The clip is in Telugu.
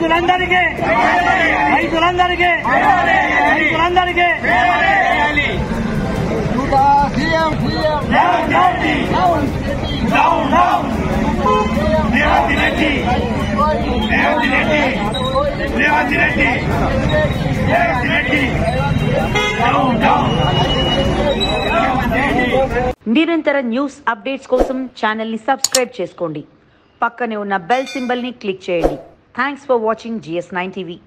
రైతులందరికీ రైతులందరికీ రైతులందరికీ CM CM down down down Revanth Reddy Revanth Reddy Revanth Reddy Revanth Reddy down down నిరంతర న్యూస్ అప్డేట్స్ కోసం ఛానల్ని సబ్స్క్రైబ్ చేసుకోండి పక్కనే ఉన్న బెల్ సింబల్ని క్లిక్ చేయండి thanks for watching GS nine TV